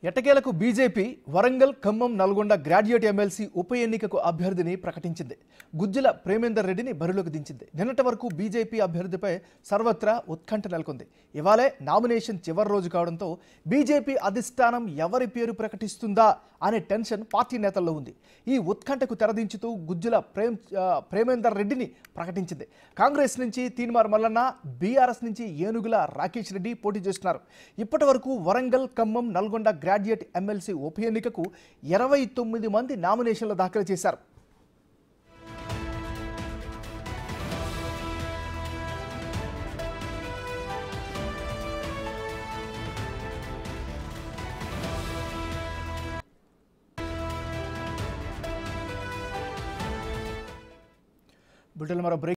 ఎట్టకేలకు BJP Warangal Khammam Nalgonda graduate MLC ఉప ఎన్నికకు అభ్యర్థిని ప్రకటించింది గుజ్జల ప్రేమేందర్ రెడ్డిని బరిలోకి దించింది నిన్నటి వరకు బీజేపీ అభ్యర్థిపై సర్వత్రా ఉత్కంఠ నెలకొంది ఇవాళే నామినేషన్ చివరి రోజు కావడంతో బీజేపీ అధిష్టానం ఎవరి పేరు ప్రకటిస్తుందా అనే టెన్షన్ పార్టీ నేతల్లో ఉంది ఈ ఉత్కంఠకు తెరదించుతూ గుజ్జల ప్రేమ్ ఆ, ప్రేమేందర్ రెడ్డిని ప్రకటించింది కాంగ్రెస్ నుంచి తీన్మార్ మల్లన్న బీఆర్ఎస్ నుంచి ఏనుగుల రాకేష్ రెడ్డి పోటీ చేస్తున్నారు ఇప్పటి వరకు వరంగల్ ఖమ్మం నల్గొండ గ్రాడ్యుయేట్ ఎమ్మెల్సీ ఉప ఎన్నికకు ఇరవై తొమ్మిది మంది నామినేషన్లు దాఖలు చేశారు బిడ్డలు మరో బ్రేక్